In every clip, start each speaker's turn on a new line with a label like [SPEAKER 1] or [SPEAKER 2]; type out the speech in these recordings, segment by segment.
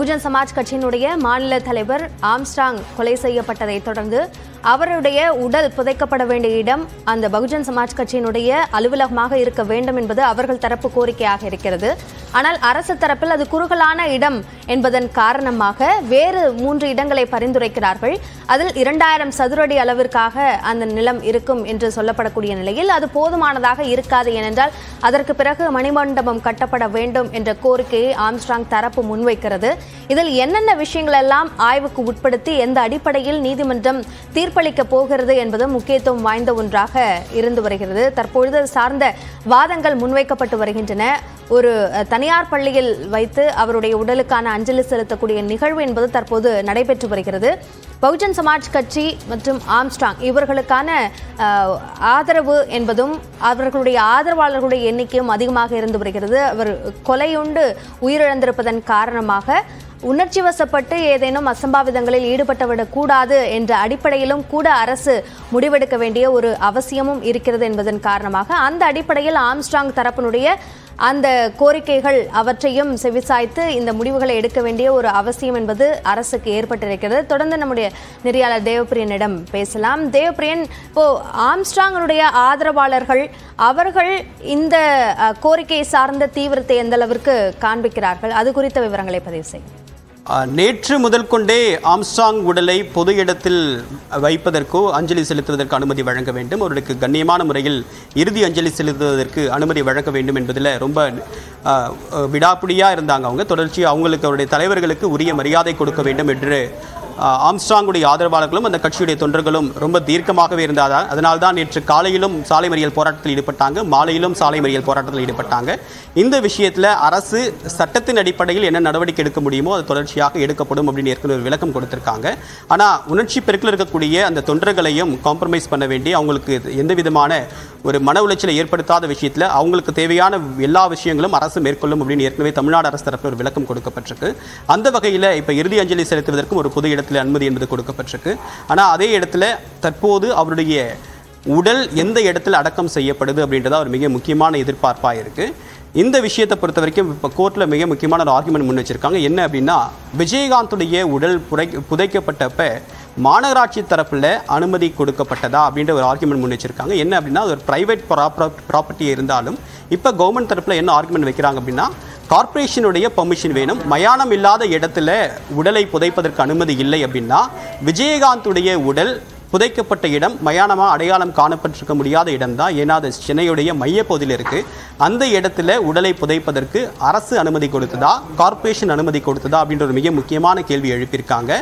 [SPEAKER 1] பகுஜன் சமாஜ் கட்சியினுடைய மாநில தலைவர் ஆம்ஸ்டாங் கொலை செய்யப்பட்டதை தொடர்ந்து அவருடைய உடல் புதைக்கப்பட வேண்டிய இடம் அந்த பகுஜன் சமாஜ் கட்சியினுடைய அலுவலகமாக இருக்க வேண்டும் என்பது அவர்கள் தரப்பு கோரிக்கையாக இருக்கிறது ஆனால் அரசு தரப்பில் அது குறுகலான இடம் என்பதன் காரணமாக வேறு மூன்று இடங்களை பரிந்துரைக்கிறார்கள் அதில் இரண்டாயிரம் சதுரடி அளவிற்காக அந்த நிலம் இருக்கும் என்று சொல்லப்படக்கூடிய நிலையில் அது போதுமானதாக இருக்காது ஏனென்றால் அதற்கு பிறகு மணிமண்டபம் கட்டப்பட வேண்டும் என்ற கோரிக்கையை ஆம்ஸ்ட்ராங் தரப்பு முன்வைக்கிறது இதில் என்னென்ன விஷயங்கள் எல்லாம் ஆய்வுக்கு உட்படுத்தி எந்த அடிப்படையில் நீதிமன்றம் தீர்ப்பளிக்க போகிறது என்பது முக்கியத்துவம் வாய்ந்த ஒன்றாக இருந்து வருகிறது தற்பொழுது அது சார்ந்த வாதங்கள் முன்வைக்கப்பட்டு வருகின்றன ஒரு அஹ், தனியார் பள்ளியில் வைத்து அவருடைய உடலுக்கான அஞ்சலி செலுத்தக்கூடிய நிகழ்வு என்பது தற்போது நடைபெற்று வருகிறது பகுஜன் சமாஜ் கட்சி மற்றும் ஆம்ஸ்ட்ராங் இவர்களுக்கான அஹ், ஆதரவு என்பதும் அவர்களுடைய ஆதரவாளர்களுடைய எண்ணிக்கையும் அதிகமாக இருந்து வருகிறது அவர் கொலையுண்டு உயிரிழந்திருப்பதன் காரணமாக உணர்ச்சி வசப்பட்டு ஏதேனும் அசம்பாவிதங்களில் ஈடுபட்டுவிடக் கூடாது என்ற அடிப்படையிலும் கூட அரசு முடிவெடுக்க வேண்டிய ஒரு அவசியமும் இருக்கிறது என்பதன் காரணமாக அந்த அடிப்படையில் ஆம்ஸ்ட்ராங் தரப்பினுடைய அந்த கோரிக்கைகள் அவற்றையும் செவிசாய்த்து இந்த முடிவுகளை எடுக்க வேண்டிய ஒரு அவசியம் என்பது அரசுக்கு ஏற்பட்டிருக்கிறது தொடர்ந்து நம்முடைய நெறியாளர் தேவப்பிரியனிடம் பேசலாம் தேவப்பிரியன் இப்போ ஆம்ஸ்ட்ராங்கனுடைய ஆதரவாளர்கள் அவர்கள் இந்த அஹ், கோரிக்கையை சார்ந்த தீவிரத்தை எந்த அளவிற்கு காண்பிக்கிறார்கள் அது குறித்த விவரங்களை பதிவு செய்யும்
[SPEAKER 2] ஆ, நேற்று முதல் கொண்டே ஆம்ஸ்டாங் உடலை பொது இடத்தில் வைப்பதற்கோ அஞ்சலி செலுத்துவதற்கு அனுமதி வழங்க வேண்டும் அவர்களுக்கு கண்ணியமான முறையில் இறுதி அஞ்சலி செலுத்துவதற்கு அனுமதி வழங்க வேண்டும் என்பதில் ரொம்ப ஆ, விடாப்பிடியாக இருந்தாங்க அவங்க தொடர்ச்சி அவங்களுக்கு அவருடைய தலைவர்களுக்கு உரிய மரியாதை கொடுக்க வேண்டும் என்று ஆ, ஆம்ஸ்டாங்குடைய ஆதரவாளர்களும் அந்த கட்சியுடைய தொண்டர்களும் ரொம்ப தீர்க்கமாகவே இருந்தாதா அதனால் தான் நேற்று காலையிலும் சாலை மறியல் போராட்டத்தில் ஈடுபட்டாங்க மாலையிலும் சாலை மறியல் போராட்டத்தில் ஈடுபட்டாங்க இந்த விஷயத்தில் அரசு சட்டத்தின் அடிப்படையில் என்ன நடவடிக்கை எடுக்க முடியுமோ அது தொடர்ச்சியாக எடுக்கப்படும் அப்படின்னு ஏற்கனவே ஒரு விளக்கம் கொடுத்திருக்காங்க ஆனால் உணர்ச்சி பெருக்கில் இருக்கக்கூடிய அந்த தொண்டர்களையும் காம்ப்ரமைஸ் பண்ண வேண்டி அவங்களுக்கு எந்த விதமான ஒரு மன உளைச்சலை ஏற்படுத்தாத விஷயத்தில் அவங்களுக்கு தேவையான எல்லா விஷயங்களும் அரசு மேற்கொள்ளும் அப்படின்னு ஏற்கனவே தமிழ்நாடு அரசு தரப்பில் ஒரு விளக்கம் கொடுக்கப்பட்டிருக்கு அந்த வகையில் இப்போ இறுதி அஞ்சலி செலுத்துவதற்கும் ஒரு பொது இடத்துல அனுமதி என்பது கொடுக்கப்பட்டிருக்கு ஆனால் அதே இடத்துல தற்போது அவருடைய உடல் எந்த இடத்துல அடக்கம் செய்யப்படுது அப்படின்றத ஒரு மிக முக்கியமான எதிர்பார்ப்பாக இருக்குது இந்த விஷயத்தை பொறுத்த வரைக்கும் இப்போ கோர்ட்டில் மிக முக்கியமான ஒரு ஆர்குமெண்ட் முன் வச்சிருக்காங்க என்ன அப்படின்னா விஜயகாந்துடைய உடல் புதை புதைக்கப்பட்டப்ப மாநகராட்சி தரப்பில் அனுமதி கொடுக்கப்பட்டதா அப்படின்ற ஒரு ஆர்குமெண்ட் முன் வச்சிருக்காங்க என்ன அப்படின்னா அது ஒரு ப்ரைவேட் ப்ராப்பர்ட்டி இருந்தாலும் இப்போ கவர்மெண்ட் தரப்பில் என்ன ஆர்குமெண்ட் வைக்கிறாங்க அப்படின்னா கார்ப்பரேஷனுடைய பர்மிஷன் வேணும் மயானம் இல்லாத இடத்துல உடலை புதைப்பதற்கு அனுமதி இல்லை அப்படின்னா விஜயகாந்துடைய உடல் புதைக்கப்பட்ட இடம் மயானமா அடையாளம் காணப்பட்டிருக்க முடியாத இடம் தான் ஏன்னா அது சென்னையுடைய மையப்பகுதியில் இருக்கு அந்த இடத்துல உடலை புதைப்பதற்கு அரசு அனுமதி கொடுத்ததா கார்ப்பரேஷன் அனுமதி கொடுத்ததா அப்படின்ற ஒரு மிக முக்கியமான கேள்வி எழுப்பியிருக்காங்க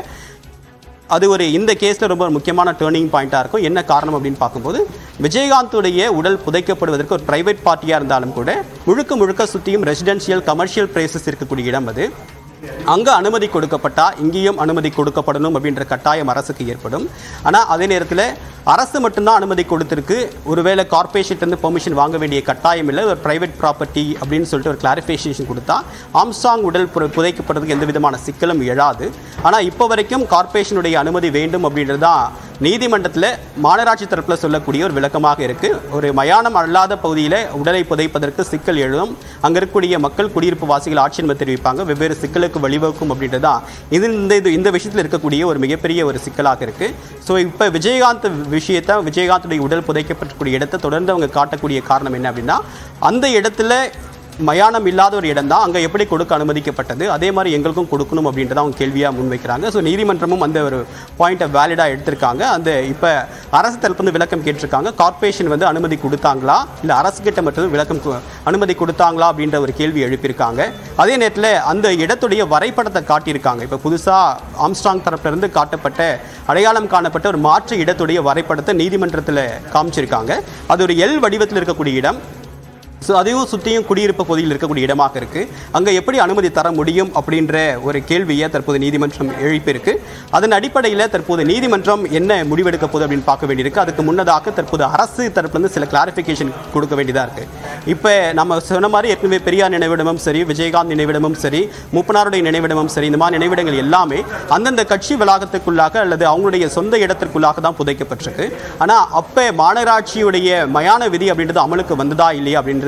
[SPEAKER 2] அது ஒரு இந்த கேஸில் ரொம்ப ஒரு முக்கியமான டேர்னிங் பாயிண்ட்டாக இருக்கும் என்ன காரணம் அப்படின்னு பார்க்கும்போது விஜயகாந்துடைய உடல் புதைக்கப்படுவதற்கு ஒரு பிரைவேட் பார்ட்டியாக இருந்தாலும் கூட முழுக்க முழுக்க சுற்றியும் ரெசிடென்ஷியல் கமர்ஷியல் பிளேசஸ் இருக்கக்கூடிய இடம் அது அங்கே அனுமதி கொடுக்கப்பட்டா இங்கேயும் அனுமதி கொடுக்கப்படணும் அப்படின்ற கட்டாயம் அரசுக்கு ஏற்படும் ஆனால் அதே நேரத்தில் அரசு மட்டும்தான் அனுமதி கொடுத்திருக்கு ஒருவேளை கார்பரேஷன்லேருந்து பெர்மிஷன் வாங்க வேண்டிய கட்டாயம் இல்லை ஒரு பிரைவேட் ப்ராப்பர்ட்டி அப்படின்னு சொல்லிட்டு ஒரு கிளாரிஃபிகேஷன் கொடுத்தா ஆம்ஸ்டாங் உடல் பு- புதைக்கப்படுறதுக்கு எந்த விதமான சிக்கலும் எழாது ஆனால் இப்போ வரைக்கும் கார்ப்பரேஷனுடைய அனுமதி வேண்டும் அப்படின்றது தான் நீதிமன்றத்தில் மாநகராட்சி தரப்பில் சொல்லக்கூடிய ஒரு விளக்கமாக இருக்கு ஒரு மயானம் அல்லாத பகுதியில் உடலை புதைப்பதற்கு சிக்கல் எழும் அங்கே இருக்கக்கூடிய மக்கள் குடியிருப்பு வாசிகள் ஆட்சியன்மை தெரிவிப்பாங்க வெவ்வேறு சிக்கலுக்கு வழிவகுக்கும் அப்படின்றது தான் இது இந்த இது இந்த விஷயத்தில் இருக்கக்கூடிய ஒரு மிகப்பெரிய ஒரு சிக்கலாக இருக்கு ஸோ இப்போ விஜயகாந்த் விஷயத்தை விஜயகாந்துடைய உடல் புதைக்கப்பட்டிருக்கூடிய இடத்தை தொடர்ந்து அவங்க காட்டக்கூடிய காரணம் என்ன அப்படின்னா அந்த இடத்துல மயானம் இல்லாத ஒரு இடம் தான் அங்கே எப்படி கொடுக்க அனுமதிக்கப்பட்டது அதே மாதிரி எங்களுக்கும் கொடுக்கணும் அப்படின்றத அவங்க கேள்வியாக முன்வைக்கிறாங்க ஸோ நீதிமன்றமும் அந்த ஒரு பாயிண்ட்டை வேலிடாக எடுத்திருக்காங்க அந்த இப்போ அரசு தரப்பு வந்து விளக்கம் கேட்டிருக்காங்க கார்ப்பரேஷன் வந்து அனுமதி கொடுத்தாங்களா இல்லை அரசு கிட்ட மட்டும் விளக்கம் கு- அனுமதி கொடுத்தாங்களா அப்படின்ற ஒரு கேள்வி எழுப்பியிருக்காங்க அதே நேரத்தில் அந்த இடத்துடைய வரைபடத்தை காட்டியிருக்காங்க இப்போ புதுசாக ஆம்ஸ்ட்ராங் தரப்புல இருந்து காட்டப்பட்ட அடையாளம் காணப்பட்ட ஒரு மாற்று இடத்துடைய வரைபடத்தை நீதிமன்றத்தில் காமிச்சிருக்காங்க அது ஒரு எல் வடிவத்தில் இருக்கக்கூடிய இடம் ஸோ அதையும் சுற்றியும் குடியிருப்பு பகுதியில் இருக்கக்கூடிய இடமாக இருக்கு அங்கே எப்படி அனுமதி தர முடியும் அப்படின்ற ஒரு கேள்வியை தற்போது நீதிமன்றம் எழுப்பியிருக்கு அதன் அடிப்படையில் தற்போது நீதிமன்றம் என்ன முடிவெடுக்க போகுது அப்படின்னு பார்க்க வேண்டியிருக்கு அதுக்கு முன்னதாக தற்போது அரசு தரப்புலேருந்து சில கிளாரிஃபிகேஷன் கொடுக்க வேண்டியதாக இருக்கு இப்போ நம்ம சொன்ன மாதிரி ஏற்கனவே பெரியார் நினைவிடமும் சரி விஜயகாந்த் நினைவிடமும் சரி மூப்பனாருடைய நினைவிடமும் சரி இந்த மாதிரி நினைவிடங்கள் எல்லாமே அந்தந்த கட்சி வளாகத்துக்குள்ளாக அல்லது அவங்களுடைய சொந்த இடத்திற்குள்ளாக தான் புதைக்கப்பட்டிருக்கு ஆனால் அப்போ மாநகராட்சியுடைய மயான விதி அப்படின்றது அமலுக்கு வந்ததா இல்லையா அப்படின்றது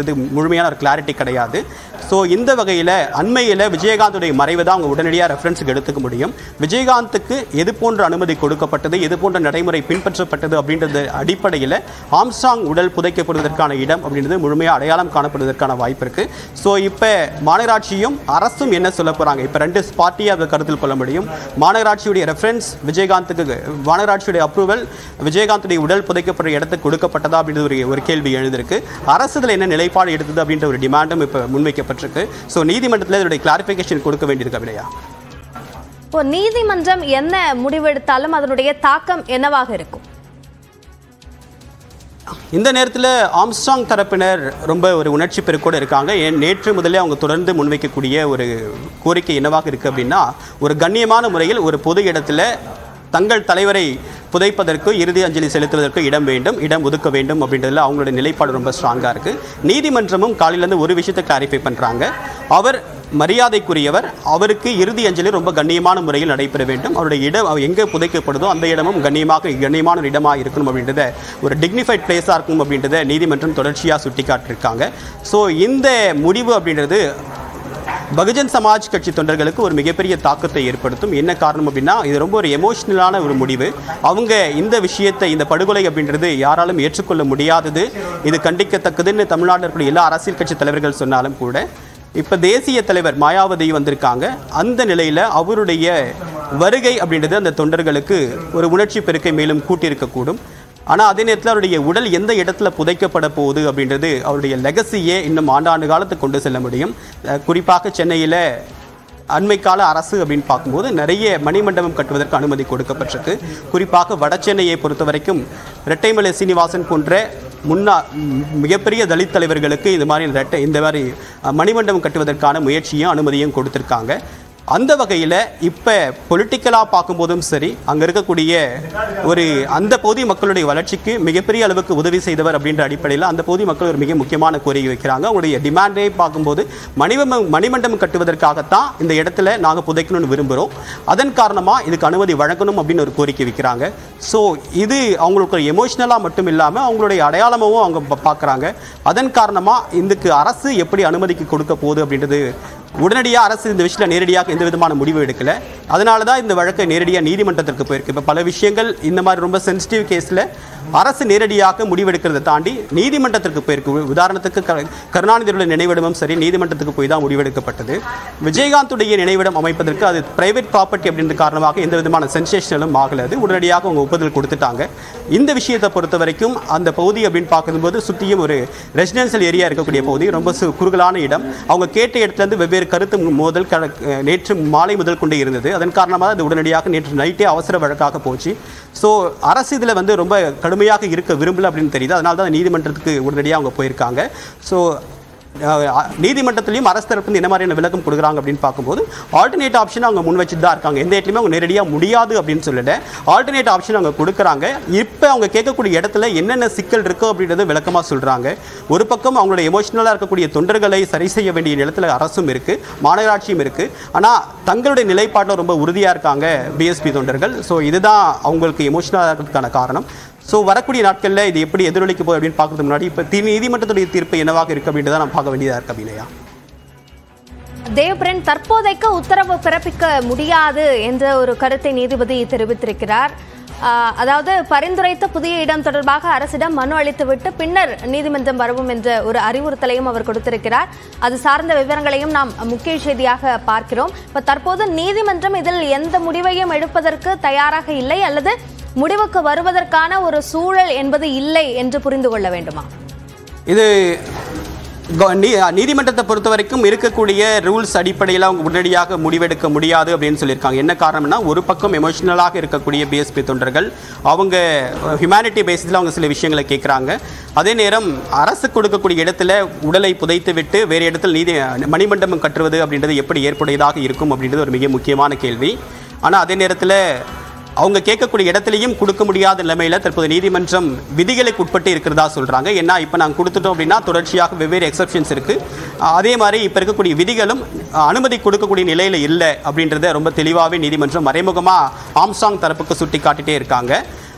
[SPEAKER 2] அப்படின்றது முழுமையான ஒரு கிளாரிட்டி கிடையாது ஸோ இந்த வகையில் அண்மையில் விஜயகாந்துடைய மறைவு தான் அவங்க உடனடியாக ரெஃபரன்ஸுக்கு எடுத்துக்க முடியும் விஜயகாந்துக்கு எது போன்ற அனுமதி கொடுக்கப்பட்டது எது போன்ற நடைமுறை பின்பற்றப்பட்டது அப்படின்றது அடிப்படையில் ஆம்ஸ்டாங் உடல் புதைக்கப்படுவதற்கான இடம் அப்படின்றது முழுமையாக அடையாளம் காணப்படுவதற்கான வாய்ப்பு இருக்குது ஸோ இப்போ மாநகராட்சியும் அரசும் என்ன சொல்ல போகிறாங்க இப்போ ரெண்டு பார்ட்டியை அதை கருத்தில் கொள்ள முடியும் மாநகராட்சியுடைய ரெஃபரன்ஸ் விஜயகாந்துக்கு மாநகராட்சியுடைய அப்ரூவல் விஜயகாந்துடைய உடல் புதைக்கப்படுற இடத்துக்கு கொடுக்கப்பட்டதா அப்படின்றது ஒரு ஒரு கேள்வி எழுந்திருக்கு அரசு இதில் என்ன நிலைப்பாடு எடுத்தது அப்படின்ற ஒரு டிமாண்டும் இப்போ முன்வைக்கப்பட்டிருக்கு ஸோ நீதிமன்றத்தில் இதோடைய கிளாரிஃபிகேஷன் கொடுக்க வேண்டியிருக்கு அப்படியா
[SPEAKER 1] இப்போ நீதிமன்றம் என்ன முடிவெடுத்தாலும் அதனுடைய தாக்கம் என்னவாக இருக்கும்
[SPEAKER 2] இந்த நேரத்தில் ஆம்ஸ்டாங் தரப்பினர் ரொம்ப ஒரு உணர்ச்சி பெருக்கோடு இருக்காங்க ஏன் நேற்று முதலே அவங்க தொடர்ந்து முன்வைக்கக்கூடிய ஒரு கோரிக்கை என்னவாக இருக்குது அப்படின்னா ஒரு கண்ணியமான முறையில் ஒரு பொது இடத்துல தங்கள் தலைவரை புதைப்பதற்கு இறுதி அஞ்சலி செலுத்துவதற்கு இடம் வேண்டும் இடம் ஒதுக்க வேண்டும் அப்படின்றதுல அவங்களோட நிலைப்பாடு ரொம்ப ஸ்ட்ராங்காக இருக்குது நீதிமன்றமும் காலையிலேருந்து ஒரு விஷயத்தை கிளாரிஃபை பண்ணுறாங்க அவர் மரியாதைக்குரியவர் அவருக்கு இறுதி அஞ்சலி ரொம்ப கண்ணியமான முறையில் நடைபெற வேண்டும் அவருடைய இடம் அவர் எங்கே புதைக்கப்படுதோ அந்த இடமும் கண்ணியமாக கண்ணியமான ஒரு இடமாக இருக்கணும் அப்படின்றத ஒரு டிக்னிஃபைட் பிளேஸாக இருக்கும் அப்படின்றத நீதிமன்றம் தொடர்ச்சியாக சுட்டி காட்டியிருக்காங்க ஸோ இந்த முடிவு அப்படின்றது பகுஜன் சமாஜ் கட்சி தொண்டர்களுக்கு ஒரு மிகப்பெரிய தாக்கத்தை ஏற்படுத்தும் என்ன காரணம் அப்படின்னா இது ரொம்ப ஒரு எமோஷ்னலான ஒரு முடிவு அவங்க இந்த விஷயத்தை இந்த படுகொலை அப்படின்றது யாராலும் ஏற்றுக்கொள்ள முடியாதது இது கண்டிக்கத்தக்கதுன்னு தமிழ்நாட்டில் இருக்கக்கூடிய எல்லா அரசியல் கட்சி தலைவர்கள் சொன்னாலும் கூட இப்போ தேசிய தலைவர் மாயாவதி வந்திருக்காங்க அந்த நிலையில் அவருடைய வருகை அப்படின்றது அந்த தொண்டர்களுக்கு ஒரு உணர்ச்சி பெருக்கை மேலும் கூட்டியிருக்கக்கூடும் ஆனால் அதே நேரத்தில் அவருடைய உடல் எந்த இடத்துல புதைக்கப்பட போகுது அப்படின்றது அவருடைய லெகசியே இன்னும் ஆண்டாண்டு காலத்துக்கு கொண்டு செல்ல முடியும் அஹ் குறிப்பாக சென்னையில் அண்மை கால அரசு அப்படின்னு பார்க்கும்போது நிறைய மணிமண்டபம் கட்டுவதற்கு அனுமதி கொடுக்கப்பட்டிருக்கு குறிப்பாக வட சென்னையை பொறுத்த வரைக்கும் ரெட்டைமலை சீனிவாசன் போன்ற முன்னா ம், மிகப்பெரிய தலித் தலைவர்களுக்கு இது மாதிரி ரெட்டை இந்த மாதிரி அஹ், மணிமண்டபம் கட்டுவதற்கான முயற்சியும் அனுமதியும் கொடுத்துருக்காங்க அந்த வகையில் இப்போ பொலிட்டிக்கலாக பார்க்கும்போதும் சரி அங்கே இருக்கக்கூடிய ஒரு அந்த பகுதி மக்களுடைய வளர்ச்சிக்கு மிகப்பெரிய அளவுக்கு உதவி செய்தவர் அப்படின்ற அடிப்படையில் அந்த பகுதி மக்கள் ஒரு மிக முக்கியமான கோரிக்கை வைக்கிறாங்க அவங்களுடைய டிமாண்டே பார்க்கும்போது மணிமம் மணிமண்டபம் கட்டுவதற்காகத்தான் இந்த இடத்துல நாங்கள் புதைக்கணும்னு விரும்புகிறோம் அதன் காரணமாக இதுக்கு அனுமதி வழங்கணும் அப்படின்னு ஒரு கோரிக்கை வைக்கிறாங்க ஸோ இது அவங்களுக்கு ஒரு எமோஷ்னலாக மட்டும் இல்லாமல் அவங்களுடைய அடையாளமாகவும் அவங்க பா- பார்க்குறாங்க அதன் காரணமாக இதுக்கு அரசு எப்படி அனுமதிக்கு கொடுக்க போகுது அப்படின்றது உடனடியாக அரசு இந்த விஷயத்தில் நேரடியாக எந்த விதமான முடிவு எடுக்கல அதனால தான் இந்த வழக்கு நேரடியாக நீதிமன்றத்திற்கு போயிருக்கு இப்போ பல விஷயங்கள் இந்த மாதிரி ரொம்ப சென்சிட்டிவ் கேஸில் அரசு நேரடியாக முடிவெடுக்கிறதை தாண்டி நீதிமன்றத்திற்கு போயிருக்கு உ- உதாரணத்துக்கு க- கருணாநிதியுடைய நினைவிடமும் சரி நீதிமன்றத்துக்கு போய் தான் முடிவெடுக்கப்பட்டது விஜயகாந்துடைய நினைவிடம் அமைப்பதற்கு அது பிரைவேட் ப்ராப்பர்ட்டி அப்படின்ற காரணமாக எந்த விதமான சென்சேஷனலும் ஆகல அது உடனடியாக அவங்க ஒப்புதல் கொடுத்துட்டாங்க இந்த விஷயத்தை பொறுத்த வரைக்கும் அந்த பகுதி அப்படின்னு பார்க்கும்போது சுற்றியும் ஒரு ரெசிடென்சியல் ஏரியா இருக்கக்கூடிய பகுதி ரொம்ப சு- குறுகலான இடம் அவங்க கேட்ட இடத்துலேருந்து வெவ்வேறு கருத்து மு- மோதல் க அஹ் நேற்று மாலை முதல் கொண்டே இருந்தது அதன் காரணமாக அது உடனடியாக நேற்று நைட்டே அவசர வழக்காக போச்சு ஸோ அரசு இதில் வந்து ரொம்ப கடுமையாக இருக்க விரும்பல அப்படின்னு தெரியுது அதனால தான் நீதிமன்றத்துக்கு உடனடியாக அவங்க போயிருக்காங்க ஸோ நீதிமன்றத்திலையும் அரசு தரப்பு என்ன மாதிரியான விளக்கம் கொடுக்குறாங்க அப்படின்னு பார்க்கும்போது ஆல்டர்னேட் ஆப்ஷன் அவங்க முன் வச்சுட்டு தான் இருக்காங்க எந்த இடத்துலையுமே அவங்க நேரடியாக முடியாது அப்படின்னு சொல்லல ஆல்டர்னேட் ஆப்ஷன் அவங்க கொடுக்குறாங்க இப்போ அவங்க கேட்கக்கூடிய இடத்துல என்னென்ன சிக்கல் இருக்கோ அப்படின்றத விளக்கமாக சொல்கிறாங்க ஒரு பக்கம் அவங்களோட எமோஷனலாக இருக்கக்கூடிய தொண்டர்களை சரி செய்ய வேண்டிய இடத்துல அரசும் இருக்குது மாநகராட்சியும் இருக்குது ஆனால் தங்களுடைய நிலைப்பாட்டில் ரொம்ப உறுதியாக இருக்காங்க பிஎஸ்பி தொண்டர்கள் ஸோ இதுதான் அவங்களுக்கு எமோஷனலாக இருக்கிறதுக்கான காரணம் ஸோ வரக்கூடிய நாட்களில் இது எப்படி எதிரொலிக்க போகுது அப்படின்னு பார்க்கறதுக்கு முன்னாடி இப்போ தி நீதிமன்றத்துடைய தீர்ப்பு என்னவாக இருக்குது அப்படின்றத நான் பார்க்க வேண்டியதாக இருக்கு அபிநயா
[SPEAKER 1] தேவ்பிரன் தற்போதைக்கு உத்தரவு பிறப்பிக்க முடியாது என்ற ஒரு கருத்தை நீதிபதி தெரிவித்திருக்கிறார் ஆஹ், அதாவது பரிந்துரைத்த புதிய இடம் தொடர்பாக அரசிடம் மனு அளித்துவிட்டு பின்னர் நீதிமன்றம் வரவும் என்ற ஒரு அறிவுறுத்தலையும் அவர் கொடுத்திருக்கிறார் அது சார்ந்த விவரங்களையும் நாம் முக்கிய செய்தியாக பார்க்கிறோம் இப்ப தற்போது நீதிமன்றம் இதில் எந்த முடிவையும் எடுப்பதற்கு தயாராக இல்லை அல்லது முடிவுக்கு வருவதற்கான ஒரு சூழல் என்பது இல்லை என்று புரிந்து கொள்ள வேண்டுமா
[SPEAKER 2] இது கோ- நீ- நீதிமன்றத்தை பொறுத்த வரைக்கும் இருக்கக்கூடிய ரூல்ஸ் அடிப்படையில் அவங்க உடனடியாக முடிவெடுக்க முடியாது அப்படின்னு சொல்லியிருக்காங்க என்ன காரணம்னா ஒரு பக்கம் எமோஷனலாக இருக்கக்கூடிய பிஎஸ்பி தொண்டர்கள் அவங்க ஹியூமனிட்டி பேசிஸில் அவங்க சில விஷயங்களை கேட்குறாங்க அதே நேரம் அரசு கொடுக்கக்கூடிய இடத்துல உடலை புதைத்து விட்டு வேறு இடத்துல நீதி மணிமண்டபம் கட்டுவது அப்படின்றது எப்படி ஏற்புடையதாக இருக்கும் அப்படின்றது ஒரு மிக முக்கியமான கேள்வி ஆனால் அதே நேரத்தில் அவங்க கேட்கக்கூடிய இடத்துலையும் கொடுக்க முடியாத நிலைமையில தற்போது நீதிமன்றம் விதிகளுக்கு உட்பட்டு இருக்கிறதா சொல்றாங்க ஏன்னா இப்போ நாங்கள் கொடுத்துட்டோம் அப்படின்னா தொடர்ச்சியாக வெவ்வேறு எக்ஸப்ஷன்ஸ் இருக்கு அஹ் அதே மாதிரி இப்போ இருக்கக்கூடிய விதிகளும் அஹ், அனுமதி கொடுக்கக்கூடிய நிலையில இல்லை அப்படின்றத ரொம்ப தெளிவாகவே நீதிமன்றம் மறைமுகமாக ஆம்சாங் தரப்புக்கு சுட்டி காட்டிட்டே இருக்காங்க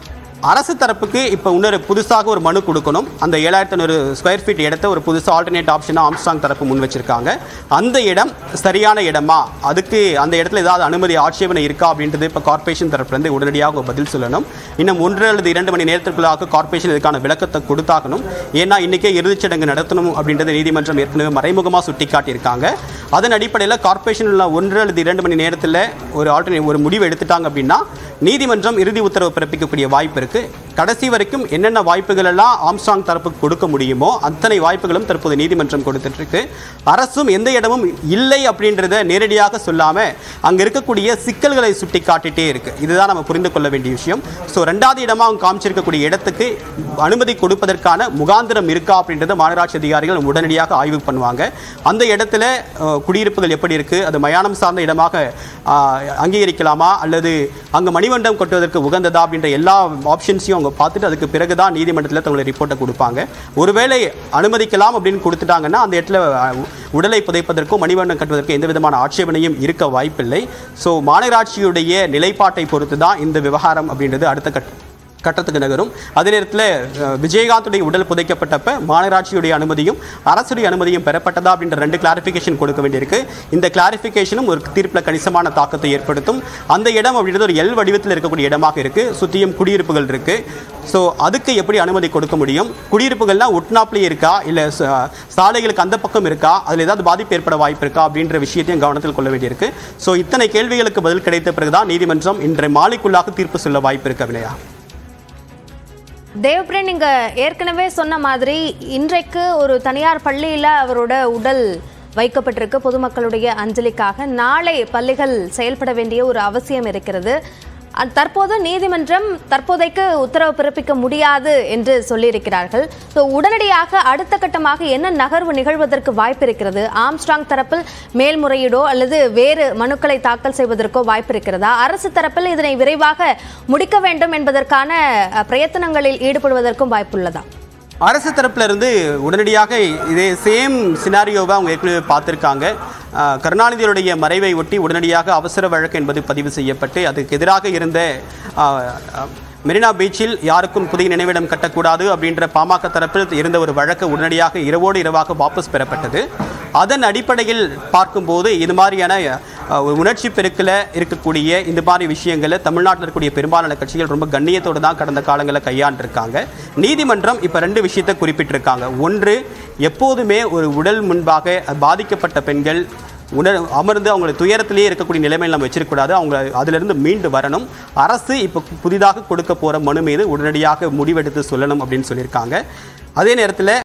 [SPEAKER 2] அரசு தரப்புக்கு இப்போ இன்னொரு புதுசாக ஒரு மனு கொடுக்கணும் அந்த ஏழாயிரத்தி ஐநூறு ஸ்கொயர் ஃபீட் இடத்த ஒரு புதுசாக ஆல்டர்னேட் ஆப்ஷனாக ஆம்ஸ்டாங் தரப்பு முன் வச்சிருக்காங்க அந்த இடம் சரியான இடமா அதுக்கு அந்த இடத்துல ஏதாவது அனுமதி ஆட்சேபனை இருக்கா அப்படின்றது இப்போ கார்ப்பரேஷன் தரப்புலேருந்து உடனடியாக ஒரு பதில் சொல்லணும் இன்னும் ஒன்று அல்லது இரண்டு மணி நேரத்திற்குள்ளாக கார்ப்பரேஷன் இதுக்கான விளக்கத்தை கொடுத்தாகணும் ஏன்னா இன்றைக்கே இறுதிச்சடங்கு நடத்தணும் அப்படின்றது நீதிமன்றம் ஏற்கனவே மறைமுகமாக சுட்டிக்காட்டியிருக்காங்க அதன் அடிப்படையில் கார்ப்பரேஷனில் ஒன்று அல்லது இரண்டு மணி நேரத்தில் ஒரு ஆல்டர்னேட் ஒரு முடிவு எடுத்துட்டாங்க அப்படின்னா நீதிமன்றம் இறுதி உத்தரவு பிறப்பிக்கக்கூடிய வாய்ப்பு இருக்கு கடைசி வரைக்கும் என்னென்ன வாய்ப்புகள் எல்லாம் ஆம்ஸ்டாங் தரப்புக்கு கொடுக்க முடியுமோ அத்தனை வாய்ப்புகளும் தற்போது நீதிமன்றம் கொடுத்துட்டு இருக்கு அரசும் எந்த இடமும் இல்லை அப்படின்றத நேரடியாக சொல்லாம அங்க இருக்கக்கூடிய சிக்கல்களை சுட்டி காட்டிட்டே இருக்கு இதுதான் நம்ம புரிந்து கொள்ள வேண்டிய விஷயம் ஸோ ரெண்டாவது இடமா அவங்க காமிச்சிருக்கக்கூடிய இடத்துக்கு அனுமதி கொடுப்பதற்கான முகாந்திரம் இருக்கா அப்படின்றத மாநகராட்சி அதிகாரிகள் உடனடியாக ஆய்வு பண்ணுவாங்க அந்த இடத்துல அஹ், குடியிருப்புகள் எப்படி இருக்கு அது மயானம் சார்ந்த இடமாக ஆஹ், அங்கீகரிக்கலாமா அல்லது அங்க மணிமண்டபம் கட்டுவதற்கு உகந்ததா அப்படின்ற எல்லா ஆப்ஷன்ஸையும் அவங்க பார்த்துட்டு அதுக்கு பிறகு தான் நீதிமன்றத்தில் தங்களுடைய ரிப்போர்ட்டை கொடுப்பாங்க ஒருவேளை அனுமதிக்கலாம் அப்படின்னு கொடுத்துட்டாங்கன்னா அந்த இடத்துல அஹ், உடலை புதைப்பதற்கும் மணிமண்டபம் கட்டுவதற்கு எந்த விதமான ஆட்சேபனையும் இருக்க வாய்ப்பில்லை ஸோ மாநகராட்சியுடைய நிலைப்பாட்டை பொறுத்து தான் இந்த விவகாரம் அப்படின்றது அடுத்த கட்ட கட்டத்துக்கு நகரும் அதே நேரத்தில் அஹ், விஜயகாந்துடைய உடல் புதைக்கப்பட்டப்ப மாநகராட்சியுடைய அனுமதியும் அரசுடைய அனுமதியும் பெறப்பட்டதா அப்படின்ற ரெண்டு கிளாரிஃபிகேஷன் கொடுக்க வேண்டியிருக்கு இந்த கிளாரிஃபிகேஷனும் ஒரு தீர்ப்பில் கணிசமான தாக்கத்தை ஏற்படுத்தும் அந்த இடம் அப்படின்றது ஒரு எல் வடிவத்தில் இருக்கக்கூடிய இடமாக இருக்கு சுற்றியும் குடியிருப்புகள் இருக்கு ஸோ அதுக்கு எப்படி அனுமதி கொடுக்க முடியும் குடியிருப்புகள்லாம் ஒட்னாப்லேயே இருக்கா இல்லை சாலைகளுக்கு அந்த பக்கம் இருக்கா அதில் ஏதாவது பாதிப்பு ஏற்பட வாய்ப்பு இருக்கா அப்படின்ற விஷயத்தையும் கவனத்தில் கொள்ள வேண்டியிருக்கு ஸோ இத்தனை கேள்விகளுக்கு பதில் கிடைத்த பிறகுதான் நீதிமன்றம் இன்றைய மாலைக்குள்ளாக தீர்ப்பு சொல்ல வாய்ப்பு இருக்கு அபிநயா
[SPEAKER 1] தேவபிரன் நீங்க ஏற்கனவே சொன்ன மாதிரி இன்றைக்கு ஒரு தனியார் பள்ளியில அவரோட உடல் வைக்கப்பட்டிருக்கு பொதுமக்களுடைய அஞ்சலிக்காக நாளை பள்ளிகள் செயல்பட வேண்டிய ஒரு அவசியம் இருக்கிறது அ- தற்போது நீதிமன்றம் தற்போதைக்கு உத்தரவு பிறப்பிக்க முடியாது என்று சொல்லியிருக்கிறார்கள் ஸோ உடனடியாக அடுத்த கட்டமாக என்ன நகர்வு நிகழ்வதற்கு வாய்ப்பு இருக்கிறது ஆம்ஸ்ட்ராங் தரப்பில் மேல்முறையீடோ அல்லது வேறு மனுக்களை தாக்கல் செய்வதற்கோ வாய்ப்பு இருக்கிறதா அரசு தரப்பில் இதனை விரைவாக முடிக்க வேண்டும் என்பதற்கான அ, பிரயத்தனங்களில் ஈடுபடுவதற்கும் வாய்ப்புள்ளதா
[SPEAKER 2] அரசு தரப்புல இருந்து உடனடியாக இதே சேம் சினாரியோவை அவங்க ஏற்கனவே பார்த்துருக்காங்க ஆஹ் கருணாநிதியுடைய மறைவை ஒட்டி உடனடியாக அவசர வழக்கு என்பது பதிவு செய்யப்பட்டு அதுக்கு எதிராக இருந்த ஆஹ், ஆஹ், மெரினா பீச்சில் யாருக்கும் புதிய நினைவிடம் கட்டக்கூடாது அப்படின்ற பாமக தரப்பில் இருந்த ஒரு வழக்கு உடனடியாக இரவோடு இரவாக வாபஸ் பெறப்பட்டது அதன் அடிப்படையில் பார்க்கும்போது இது மாதிரியான அஹ், ஒரு உணர்ச்சி பெருக்கில் இருக்கக்கூடிய இந்த மாதிரி விஷயங்களை தமிழ்நாட்டில் இருக்கக்கூடிய பெரும்பாலான கட்சிகள் ரொம்ப கண்ணியத்தோடு தான் கடந்த காலங்களில் கையாண்டிருக்காங்க நீதிமன்றம் இப்போ ரெண்டு விஷயத்தை குறிப்பிட்டிருக்காங்க ஒன்று எப்போதுமே ஒரு உடல் முன்பாக பாதிக்கப்பட்ட பெண்கள் உணர் அமர்ந்து அவங்களை துயரத்திலேயே இருக்கக்கூடிய நிலைமையில் நம்ம வச்சிருக்கக்கூடாது அவங்க அதிலிருந்து மீண்டு வரணும் அரசு இப்போ புதிதாக கொடுக்க போகிற மனு மீது உடனடியாக முடிவெடுத்து சொல்லணும் அப்படின்னு சொல்லியிருக்காங்க அதே நேரத்தில்